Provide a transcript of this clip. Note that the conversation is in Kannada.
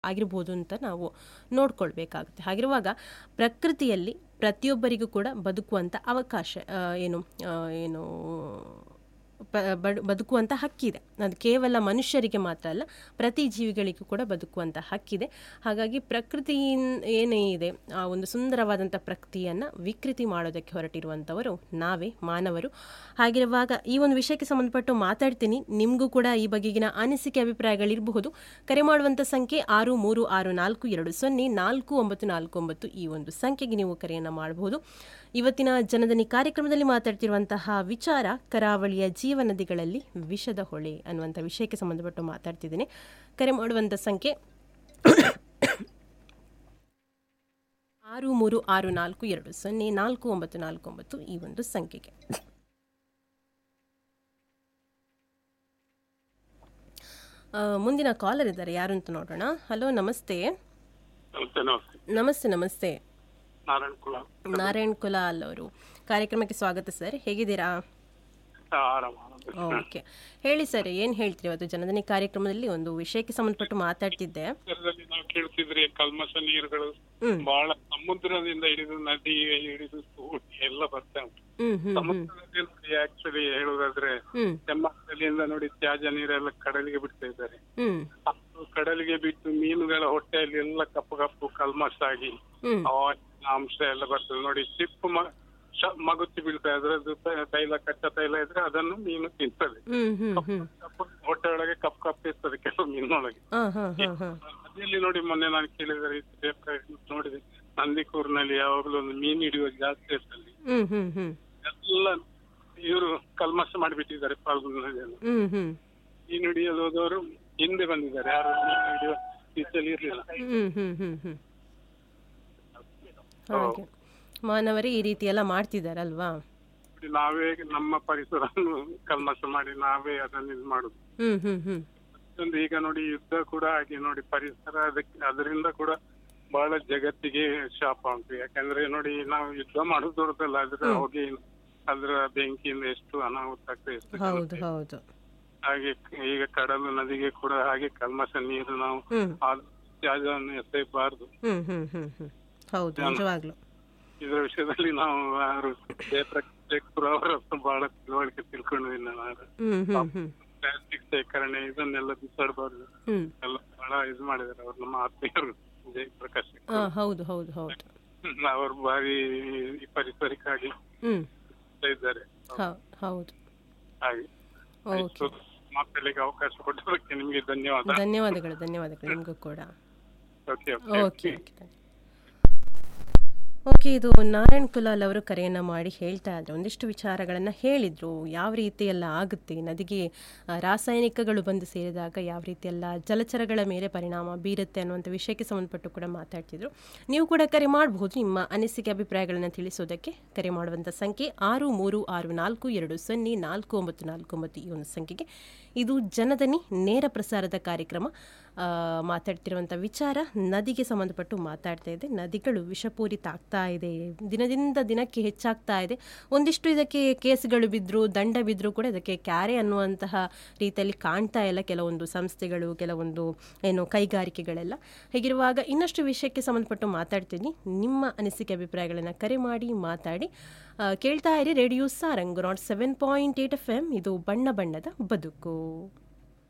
ಆಗಿರ್ಬೋದು ಅಂತ ನಾವು ನೋಡ್ಕೊಳ್ಬೇಕಾಗುತ್ತೆ ಹಾಗಿರುವಾಗ ಪ್ರಕೃತಿಯಲ್ಲಿ ಪ್ರತಿಯೊಬ್ಬರಿಗೂ ಕೂಡ ಬದುಕುವಂಥ ಅವಕಾಶ ಆ, ಏನು ಆ, ಏನು ಪ- ಬಡ್- ಬದುಕುವಂಥ ಹಕ್ಕಿದೆ ಅದು ಕೇವಲ ಮನುಷ್ಯರಿಗೆ ಮಾತ್ರ ಅಲ್ಲ ಪ್ರತಿ ಜೀವಿಗಳಿಗೂ ಕೂಡ ಬದುಕುವಂಥ ಹಕ್ಕಿದೆ ಹಾಗಾಗಿ ಪ್ರಕೃತಿ ಏನೇ ಇದೆ ಆ ಒಂದು ಸುಂದರವಾದಂಥ ಪ್ರಕೃತಿಯನ್ನು ವಿಕೃತಿ ಮಾಡೋದಕ್ಕೆ ಹೊರಟಿರುವಂಥವರು ನಾವೇ ಮಾನವರು ಹಾಗಿರುವಾಗ ಈ ಒಂದು ವಿಷಯಕ್ಕೆ ಸಂಬಂಧಪಟ್ಟು ಮಾತಾಡ್ತೀನಿ ನಿಮಗೂ ಕೂಡ ಈ ಬಗೆಗಿನ ಅನಿಸಿಕೆ ಅಭಿಪ್ರಾಯಗಳಿರಬಹುದು ಕರೆ ಮಾಡುವಂಥ ಸಂಖ್ಯೆ ಆರು ಮೂರು ಆರು ನಾಲ್ಕು ಎರಡು ಸೊನ್ನೆ ನಾಲ್ಕು ಒಂಬತ್ತು ನಾಲ್ಕು ಒಂಬತ್ತು ಈ ಒಂದು ಸಂಖ್ಯೆಗೆ ನೀವು ಕರೆಯನ್ನು ಮಾಡಬಹುದು ಇವತ್ತಿನ ಜನದನಿ ಕಾರ್ಯಕ್ರಮದಲ್ಲಿ ಮಾತಾಡ್ತಿರುವಂತಹ ವಿಚಾರ ಕರಾವಳಿಯ ಜೀವ ನದಿಗಳಲ್ಲಿ ವಿಷದ ಹೊಳೆ ಅನ್ನುವಂಥ ವಿಷಯಕ್ಕೆ ಸಂಬಂಧಪಟ್ಟು ಮಾತಾಡ್ತಿದ್ದೀನಿ ಕರೆ ಮಾಡುವಂಥ ಸಂಖ್ಯೆ ಆರು ಮೂರು ಆರು ನಾಲ್ಕು ಎರಡು ಸೊನ್ನೆ ನಾಲ್ಕು ಒಂಬತ್ತು ನಾಲ್ಕು ಒಂಬತ್ತು ಈ ಒಂದು ಸಂಖ್ಯೆಗೆ ಆ, ಮುಂದಿನ ಕಾಲರ್ ಇದ್ದಾರೆ ಯಾರು ಅಂತ ನೋಡೋಣ ಹಲೋ ನಮಸ್ತೆ ನಮಸ್ತೆ ನಮಸ್ತೆ ನಮಸ್ತೆ ನಮಸ್ತೆ ನಾರಾಯಣ್ ಕುಲ ನಾರಾಯಣ್ ಕುಲಾಲ್ ಅವರು ಕಾರ್ಯಕ್ರಮಕ್ಕೆ ಸ್ವಾಗತ ಸರ್ ಹೇಗಿದ್ದೀರಾ ಆರಾಮ ಓಕೆ ಹೇಳಿ ಸರ್ ಏನು ಹೇಳ್ತೀರಿ ಇವತ್ತು ಜನದನಿ ಕಾರ್ಯಕ್ರಮದಲ್ಲಿ ಒಂದು ವಿಷಯಕ್ಕೆ ಸಂಬಂಧಪಟ್ಟು ಮಾತಾಡ್ತಿದ್ದೆ ಪರಿಸರದಲ್ಲಿ ನಾವು ಕೇಳ್ತಿದ್ರೆ ಕಲ್ಮಶ ನೀರುಗಳು ಹ್ಮ್. ಬಹಳ ಸಮುದ್ರದಿಂದ ಹಿಡಿದು ನದಿ ಹಿಡಿದು ತೋಡಿ ಎಲ್ಲ ಬರ್ತಾ ಉಂಟು ಹ್ಮ್ ಹ್ಮ್ ಸಮುದ್ರದಲ್ಲಿ ನೋಡಿ ಆಕ್ಚುಲಿ ಹೇಳುದಾದ್ರೆ ಹ್ಮ್ ಕೆಮ್ಮಕ್ಕಲಿಯಿಂದ ನೋಡಿ ತ್ಯಾಜ್ಯ ನೀರೆಲ್ಲ ಕಡಲಿಗೆ ಬಿಡ್ತಾ ಇದ್ದಾರೆ ಹ್ಮ್ ಅದು ಕಡಲಿಗೆ ಬಿಟ್ಟು ಮೀನುಗಳ ಹೊಟ್ಟೆಯಲ್ಲಿ ಎಲ್ಲ ಕಪ್ಪು ಕಪ್ಪು ಕಲ್ಮಶ ಆಗಿ ಹ್ಮ್ ಅವಾಗಿನ ಅಂಶ ಎಲ್ಲ ಬರ್ತದೆ ನೋಡಿ ಚಿಪ್ಪು ಮ ಶ- ಮಗುಚಿ ಬೀಳ್ತಾ ಅದ್ರದ್ದು ತ- ತೈಲ ಕಚ್ಚಾ ತೈಲ ಇದ್ರೆ ಅದನ್ನು ಮೀನು ತಿಂತದೆ ಹ್ಮ್ ಹ್ಮ್ ಹ್ಮ್ ಕಪ್ಪು ಹೊಟ್ಟೆ ಒಳಗೆ ಕಪ್ಪು ಕಪ್ಪು ಇರ್ತದೆ ಕೆಲವು ಮೀನೊಳಗೆ ಹಾಂ ಹಾಂ ಹಾಂ ಹಾಂ ನದಿಯಲ್ಲಿ ನೋಡಿ ಮೊನ್ನೆ ನಾನು ಕೇಳಿದರೆ ಈ paper ನೋಡಿದೆ ನಂದಿಕೂರಿನಲ್ಲಿ ಯಾವಾಗಲೂ ಒಂದು ಮೀನು ಹಿಡಿಯುವ ಜಾಸ್ತಿ ಇರ್ತದೆ ಹ್ಮ್ ಹ್ಮ್ ಹ್ಮ್ ಎಲ್ಲ ಇವರು ಕಲ್ಮಶ ಮಾಡಿಬಿಟ್ಟಿದ್ದಾರೆ ಪಾಲ್ಗೊಂಡು ನದಿಯನ್ನು ಹ್ಮ್ ಹ್ಮ್ ಮೀನು ಹಿಡಿಯೋದು ಹೋದವರು ಹಿಂದೆ ಬಂದಿದ್ದಾರೆ ಯಾರು ಮೀನು ಹಿಡಿಯುವ ಸ್ಥಿತಿಯಲ್ಲಿ ಇರಲಿಲ್ಲ ಹ್ಮ್ ಹ್ಮ್ ಹ್ಮ್ ಹ್ಮ್ ಹಾಗೆ ಮಾನವರೇ ಈ ರೀತಿ ಎಲ್ಲ ಮಾಡ್ತಿದ್ದಾರಲ್ವಾ ನಾವೇ ನಮ್ಮ ಪರಿಸರವನ್ನು ಕಲ್ಮಶ ಮಾಡಿ ನಾವೇ ಅದನ್ನು ಇದು ಮಾಡುದು ಹ್ಮ್ ಹ್ಮ್ ಹ್ಮ್ ಒಂದು ಈಗ ನೋಡಿ ಯುದ್ಧ ಕೂಡ ಹಾಗೆ ನೋಡಿ ಪರಿಸರ ಅದಕ್ಕೆ ಅದರಿಂದ ಕೂಡ ಬಹಳ ಜಗತ್ತಿಗೆ ಶಾಪ ಉಂಟು ಯಾಕಂದ್ರೆ ನೋಡಿ ನಾವು ಯುದ್ಧ ಮಾಡುದು ದೊಡ್ಡದಲ್ಲ ಅದ್ರ ಹೊಗೆ ಅದರ ಬೆಂಕಿಯಿಂದ ಎಷ್ಟು ಅನಾಹುತ ಆಗ್ತದೆ ಎಷ್ಟು ಜನ ಹೌದು ಹೌದು ಹಾಗೆ ಈಗ ಕಡಲು ನದಿಗೆ ಕೂಡ ಹಾಗೆ ಕಲ್ಮಶ ನೀರು ನಾವು ಹ್ಮ್ ಆ ತ್ಯಾಜ್ಯವನ್ನು ಎಸೆಯಬಾರದು ಹ್ಮ್ ಹ್ಮ್ ಹ್ಮ್ ಹ್ಮ್ ಹೌದು ನಿಜವಾಗ್ಲು ಇದರ ವಿಷಯದಲ್ಲಿ ನಾವು ಯಾರು ಜಯಪ್ರಕಾಶ್ ಅವರ ಹತ್ರ ಬಹಳ ತಿಳುವಳಿಕೆ ತಿಳ್ಕೊಂಡಿಲ್ಲ ನಾನು ಹ್ಮ್ ಹ್ಮ್ ಹ್ಮ್ ಪ್ಲಾಸ್ಟಿಕ್ ಸೇಕರಣೆ ಇದನ್ನೆಲ್ಲ ಬಿಸಾಡಬಾರ್ದು ಹ್ಮ್ ಎಲ್ಲ ಬಹಳ ಇದು ಮಾಡಿದ್ದಾರೆ ಅವ್ರು ನಮ್ಮ ಆತ್ಮೀಯರು ಜಯಪ್ರಕಾಶ್ ಹಾ ಹೌದು ಹೌದು ಹೌದು ಅವರು ಬಾರಿ ಈ ಪರಿಸರಕ್ಕಾಗಿ ಹ್ಮ್ ಮಾಡ್ತಾ ಇದ್ದಾರೆ ಹೌ- ಹೌದು ಹಾಗೆ ಓಕೆ ಮಾತಾಡ್ಲಿಕ್ಕೆ ಅವಕಾಶ ಕೊಟ್ಟದಕ್ಕೆ ನಿಮ್ಗೆ ಧನ್ಯವಾದ ಧನ್ಯವಾದಗಳು ಧನ್ಯವಾದಗಳು ನಿಮಗೂ ಕೂಡ ಓಕೆ ಓಕೆ ಓಕೆ ಓಕೆ ಇದು ನಾರಾಯಣ್ ಕುಲಾಲ್ ಅವರು ಕರೆಯನ್ನು ಮಾಡಿ ಹೇಳ್ತಾ ಇದ್ರು ಒಂದಿಷ್ಟು ವಿಚಾರಗಳನ್ನು ಹೇಳಿದರು ಯಾವ ರೀತಿ ಎಲ್ಲ ಆಗುತ್ತೆ ನದಿಗೆ ಆ, ರಾಸಾಯನಿಕಗಳು ಬಂದು ಸೇರಿದಾಗ ಯಾವ ರೀತಿ ಎಲ್ಲ ಜಲಚರಗಳ ಮೇಲೆ ಪರಿಣಾಮ ಬೀರುತ್ತೆ ಅನ್ನುವಂಥ ವಿಷಯಕ್ಕೆ ಸಂಬಂಧಪಟ್ಟು ಕೂಡ ಮಾತಾಡ್ತಿದ್ರು ನೀವು ಕೂಡ ಕರೆ ಮಾಡಬಹುದು ನಿಮ್ಮ ಅನಿಸಿಕೆ ಅಭಿಪ್ರಾಯಗಳನ್ನು ತಿಳಿಸೋದಕ್ಕೆ ಕರೆ ಮಾಡುವಂಥ ಸಂಖ್ಯೆ ಆರು ಮೂರು ಆರು ನಾಲ್ಕು ಎರಡು ಸೊನ್ನೆ ನಾಲ್ಕು ಒಂಬತ್ತು ನಾಲ್ಕು ಒಂಬತ್ತು ಈ ಒಂದು ಸಂಖ್ಯೆಗೆ ಇದು ಜನದನಿ ನೇರ ಪ್ರಸಾರದ ಕಾರ್ಯಕ್ರಮ ಆ, ಮಾತಾಡ್ತಿರುವಂಥ ವಿಚಾರ ನದಿಗೆ ಸಂಬಂಧಪಟ್ಟು ಮಾತಾಡ್ತಾ ಇದೆ ನದಿಗಳು ವಿಷಪೂರಿತ ಆಗ್ತಾ ಇದೆ ದಿನದಿಂದ ದಿನಕ್ಕೆ ಹೆಚ್ಚಾಗ್ತಾ ಇದೆ ಒಂದಿಷ್ಟು ಇದಕ್ಕೆ ಕೇಸ್ಗಳು ಬಿದ್ದರೂ ದಂಡ ಬಿದ್ದರೂ ಕೂಡ ಇದಕ್ಕೆ ಕ್ಯಾರೆ ಅನ್ನುವಂತಹ ರೀತಿಯಲ್ಲಿ ಕಾಣ್ತಾ ಇಲ್ಲ ಕೆಲವೊಂದು ಸಂಸ್ಥೆಗಳು ಕೆಲವೊಂದು ಏನು ಕೈಗಾರಿಕೆಗಳೆಲ್ಲ ಹೀಗಿರುವಾಗ ಇನ್ನಷ್ಟು ವಿಷಯಕ್ಕೆ ಸಂಬಂಧಪಟ್ಟು ಮಾತಾಡ್ತೀನಿ ನಿಮ್ಮ ಅನಿಸಿಕೆ ಅಭಿಪ್ರಾಯಗಳನ್ನು ಕರೆ ಮಾಡಿ ಮಾತಾಡಿ ಆ, ಕೇಳ್ತಾ ಇರಿ radio Sarang nought seven point eight F M ಇದು ಬಣ್ಣ ಬಣ್ಣದ ಬದುಕು